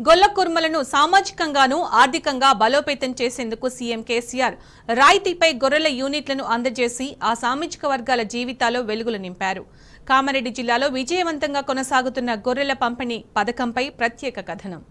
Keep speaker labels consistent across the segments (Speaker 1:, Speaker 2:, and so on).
Speaker 1: గొల్ల కుర్మలను సామాజికంగానూ ఆర్థికంగా బలోపేతం చేసేందుకు సీఎం కేసీఆర్ రాయితీపై గొర్రెల యూనిట్లను అందజేసి ఆ సామాజిక వర్గాల జీవితాల్లో వెలుగులు నింపారు కామారెడ్డి జిల్లాలో విజయవంతంగా కొనసాగుతున్న గొర్రెల పంపిణీ పథకంపై ప్రత్యేక కథనం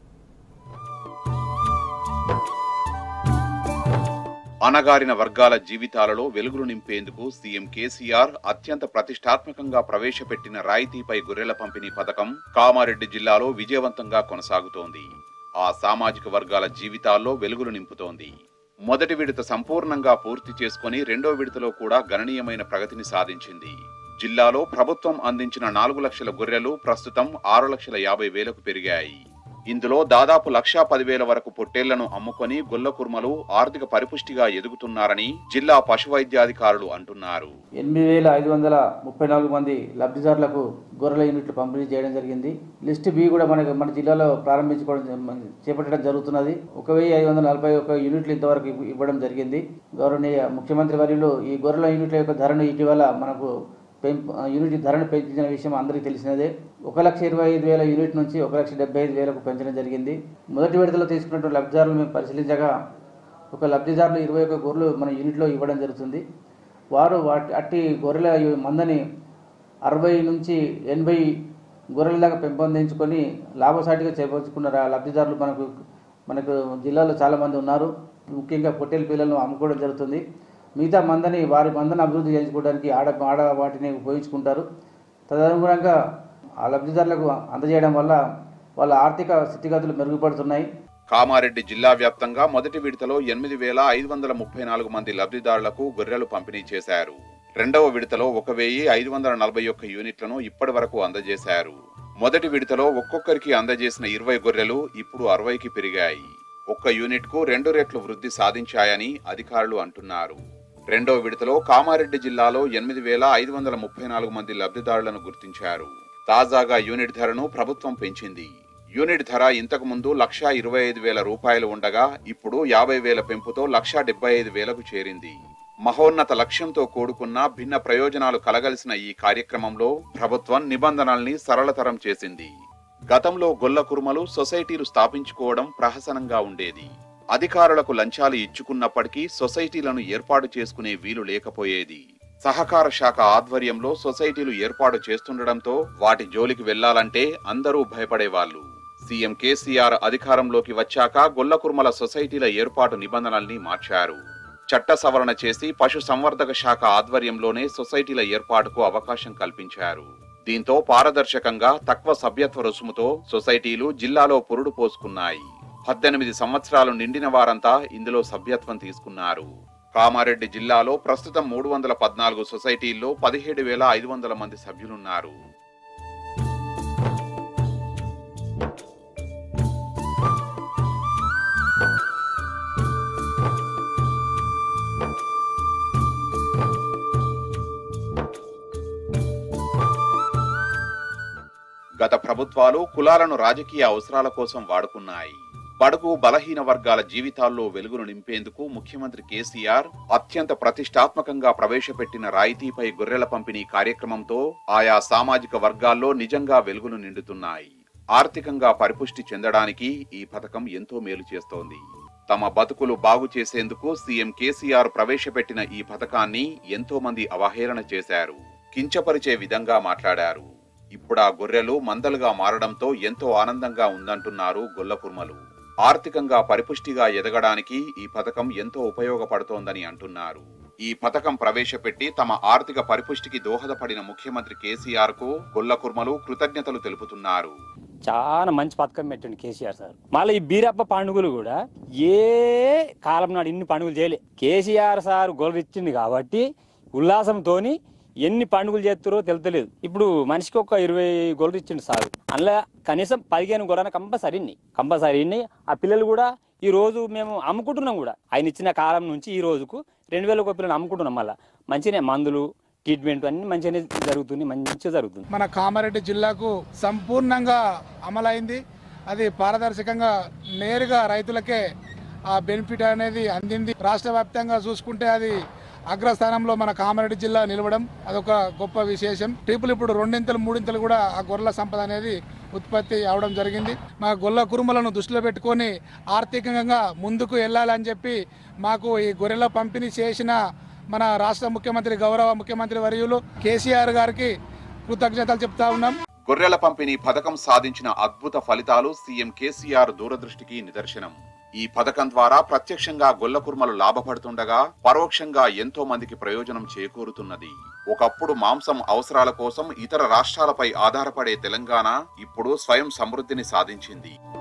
Speaker 2: అణగారిన వర్గాల జీవితాలలో వెలుగులు నింపేందుకు సీఎం కేసీఆర్ అత్యంత ప్రతిష్టాత్మకంగా ప్రవేశపెట్టిన రాయితీపై గొర్రెల పంపిణీ పథకం కామారెడ్డి జిల్లాలో విజయవంతంగా కొనసాగుతోంది ఆ సామాజిక వర్గాల జీవితాల్లో వెలుగులు నింపుతోంది మొదటి విడత సంపూర్ణంగా పూర్తి చేసుకొని రెండో విడతలో కూడా గణనీయమైన ప్రగతిని సాధించింది జిల్లాలో ప్రభుత్వం అందించిన నాలుగు లక్షల గొర్రెలు ప్రస్తుతం ఆరు లక్షల యాభై వేలకు పెరిగాయి ఇందులో దాదాపు లక్షా పదివేల వరకు పొట్టేళ్లను అమ్ముకొని గొల్ల కుర్మలు ఆర్థిక పరిపుష్టిగా ఎదుగుతున్నారని జిల్లా పశువైద్యాధికారులు అంటున్నారు
Speaker 3: ఎనిమిది వేల ఐదు వందల ముప్పై నాలుగు మంది లబ్ధిదారులకు గొర్రెల యూనిట్లు పంపిణీ చేయడం జరిగింది లిస్ట్ బి కూడా మనకి మన జిల్లాలో ప్రారంభించుకోవడం జ- చేపట్టడం జరుగుతున్నది ఒక వెయ్యి ఐదు వందల నలభై ఒక యూనిట్లు ఇంతవరకు ఇవ్వ- ఇవ్వడం జరిగింది గౌరవనీయ ముఖ్యమంత్రి వర్యులు ఈ గొర్రెల యూనిట్ల యొక్క ధరను ఇటీవల మనకు పెంపు యూనిట్ ధరను పెంచిన విషయం అందరికీ తెలిసినదే ఒక లక్ష ఇరవై ఐదు వేల యూనిట్ నుంచి ఒక లక్ష డెబ్బై ఐదు వేలకు పెంచడం జరిగింది మొదటి విడతలో తీసుకున్నటువంటి లబ్ధిదారులు మేము పరిశీలించగా ఒక లబ్ధిదారులు ఇరవై ఒక గొర్రెలు మన యూనిట్లో ఇవ్వడం జరుగుతుంది వారు వాటి అట్టి గొర్రెల యు- మందని అరవై నుంచి ఎనభై గొర్రెల దాకా పెంపొందించుకొని లాభసాటిగా చేపరుచుకున్న రా- లబ్ధిదారులు మనకు మనకు జిల్లాలో చాలామంది ఉన్నారు ముఖ్యంగా పొట్టేల పిల్లలను అమ్ముకోవడం జరుగుతుంది మిగతా మందని వారి మందని అభివృద్ధి చేసుకోవడానికి ఆడ ఆడ వాటిని ఉపయోగించుకుంటారు తదనుగుణంగా ఆ లబ్ధిదారులకు అందజేయడం వల్ల వాళ్ళ ఆర్థిక స్థితిగతులు మెరుగుపడుతున్నాయి
Speaker 2: కామారెడ్డి జిల్లా వ్యాప్తంగా మొదటి విడతలో ఎనిమిది వేల ఐదు వందల ముప్పై నాలుగు మంది లబ్ధిదారులకు గొర్రెలు పంపిణీ చేశారు రెండవ విడతలో ఒక వెయ్యి ఐదు వందల నలభై ఒక్క యూనిట్లను ఇప్పటి వరకు అందజేశారు మొదటి విడతలో ఒక్కొక్కరికి అందజేసిన ఇరవై గొర్రెలు ఇప్పుడు అరవైకి పెరిగాయి ఒక్క యూనిట్ కు రెండు రెట్లు వృద్ధి సాధించాయని అధికారులు అంటున్నారు రెండవ విడతలో కామారెడ్డి జిల్లాలో ఎనిమిది వేల ఐదు వందల ముప్పై నాలుగు మంది లబ్ధిదారులను గుర్తించారు తాజాగా యూనిట్ ధరను ప్రభుత్వం పెంచింది యూనిట్ ధర ఇంతకు ముందు లక్షా ఇరవై ఐదు వేల రూపాయలు ఉండగా ఇప్పుడు యాభై వేల పెంపుతో లక్షా డెబ్బై ఐదు వేలకు చేరింది మహోన్నత లక్ష్యంతో కూడుకున్న భిన్న ప్రయోజనాలు కలగలిసిన ఈ కార్యక్రమంలో ప్రభుత్వం నిబంధనల్ని సరళతరం చేసింది గతంలో గొల్ల కురుమలు సొసైటీలు స్థాపించుకోవడం ప్రహసనంగా ఉండేది అధికారులకు లంచాలు ఇచ్చుకున్నప్పటికీ సొసైటీలను ఏర్పాటు చేసుకునే వీలు లేకపోయేది సహకార శాఖ ఆధ్వర్యంలో సొసైటీలు ఏర్పాటు చేస్తుండటంతో వాటి జోలికి వెళ్లాలంటే అందరూ భయపడేవాళ్లు సీఎం కేసీఆర్ అధికారంలోకి వచ్చాక గొల్లకుర్మల సొసైటీల ఏర్పాటు నిబంధనల్ని మార్చారు చట్ట సవరణ చేసి పశు సంవర్ధక శాఖ ఆధ్వర్యంలోనే సొసైటీల ఏర్పాటుకు అవకాశం కల్పించారు దీంతో పారదర్శకంగా తక్కువ సభ్యత్వ రుసుముతో సొసైటీలు జిల్లాలో పురుడు పోసుకున్నాయి పద్దెనిమిది సంవత్సరాలు నిండిన వారంతా ఇందులో సభ్యత్వం తీసుకున్నారు కామారెడ్డి జిల్లాలో ప్రస్తుతం మూడు వందల పద్నాలుగు సొసైటీల్లో పదిహేడు వేల ఐదు వందల మంది సభ్యులున్నారు గత ప్రభుత్వాలు కులాలను రాజకీయ అవసరాల కోసం వాడుకున్నాయి బడుగు బలహీన వర్గాల జీవితాల్లో వెలుగును నింపేందుకు ముఖ్యమంత్రి కేసీఆర్ అత్యంత ప్రతిష్టాత్మకంగా ప్రవేశపెట్టిన రాయితీపై గొర్రెల పంపిణీ కార్యక్రమంతో ఆయా సామాజిక వర్గాల్లో నిజంగా వెలుగులు నిండుతున్నాయి ఆర్థికంగా పరిపుష్టి చెందడానికి ఈ పథకం ఎంతో మేలు చేస్తోంది తమ బతుకులు బాగు చేసేందుకు సీఎం కేసీఆర్ ప్రవేశపెట్టిన ఈ పథకాన్ని ఎంతో మంది అవహేళన చేశారు కించపరిచే విధంగా మాట్లాడారు ఇప్పుడు ఆ గొర్రెలు మందలుగా మారడంతో ఎంతో ఆనందంగా ఉందంటున్నారు గొల్లకుర్మలు ఆర్థికంగా పరిపుష్టిగా ఎదగడానికి ఈ పథకం ఎంతో ఉపయోగపడుతోందని అంటున్నారు ఈ పథకం ప్రవేశపెట్టి తమ ఆర్థిక పరిపుష్టికి దోహదపడిన ముఖ్యమంత్రి కేసీఆర్ కు గొల్లకుర్మలు కృతజ్ఞతలు తెలుపుతున్నారు
Speaker 4: చాలా మంచి పథకం పెట్టండి కేసీఆర్ సార్ మళ్ళీ ఈ బీరప్ప పండుగలు కూడా ఏ కాలం నాడు ఇన్ని పండుగలు చేయలే కేసీఆర్ సార్ గొర్రెలు ఇచ్చింది కాబట్టి ఉల్లాసంతోని ఎన్ని పండుగలు చేస్తారో తెలుతలేదు ఇప్పుడు మనిషికి ఒక ఇరవై గొర్రెలు ఇచ్చిండు సార్ అందులో కనీసం పదిహేను గొర్రెన కంపల్సరీ ఇన్ని కంపల్సరీ ఇన్ని ఆ పిల్లలు కూడా ఈ రోజు మేము అమ్ముకుంటున్నాం కూడా ఆయన ఇచ్చిన కాలం నుంచి ఈ రోజుకు రెండు వేల ఒక పిల్లలు అమ్ముకుంటున్నాం మళ్ళీ మంచిగానే మందులు ట్రీట్మెంట్ అన్ని మంచిగానే జరుగుతుంది మంచిగా జరుగుతుంది
Speaker 5: మన కామారెడ్డి జిల్లాకు సంపూర్ణంగా అమలైంది అది పారదర్శకంగా నేరుగా రైతులకే ఆ బెనిఫిట్ అనేది అందింది రాష్ట్ర వ్యాప్తంగా చూసుకుంటే అది అగ్రస్థానంలో మన కామారెడ్డి జిల్లా నిలవడం అదొక గొప్ప విశేషం ట్రిపుల్ ఇప్పుడు రెండింతలు మూడింతలు కూడా ఆ గొర్రెల సంపద అనేది ఉత్పత్తి అవడం జరిగింది మా గొల్ల కురుమలను దృష్టిలో పెట్టుకొని ఆర్థికంగా ముందుకు వెళ్ళాలని చెప్పి మాకు ఈ గొర్రెల పంపిణీ చేసిన మన రాష్ట్ర ముఖ్యమంత్రి గౌరవ ముఖ్యమంత్రి వర్యులు కేసీఆర్ గారికి కృతజ్ఞతలు చెప్తా ఉన్నాం
Speaker 2: గొర్రెల పంపిణీ పథకం సాధించిన అద్భుత ఫలితాలు సీఎం కేసీఆర్ దూరదృష్టికి నిదర్శనం ఈ పథకం ద్వారా ప్రత్యక్షంగా గొల్ల కుర్మలు లాభపడుతుండగా పరోక్షంగా ఎంతో మందికి ప్రయోజనం చేకూరుతున్నది ఒకప్పుడు మాంసం అవసరాల కోసం ఇతర రాష్ట్రాలపై ఆధారపడే తెలంగాణ ఇప్పుడు స్వయం సమృద్ధిని సాధించింది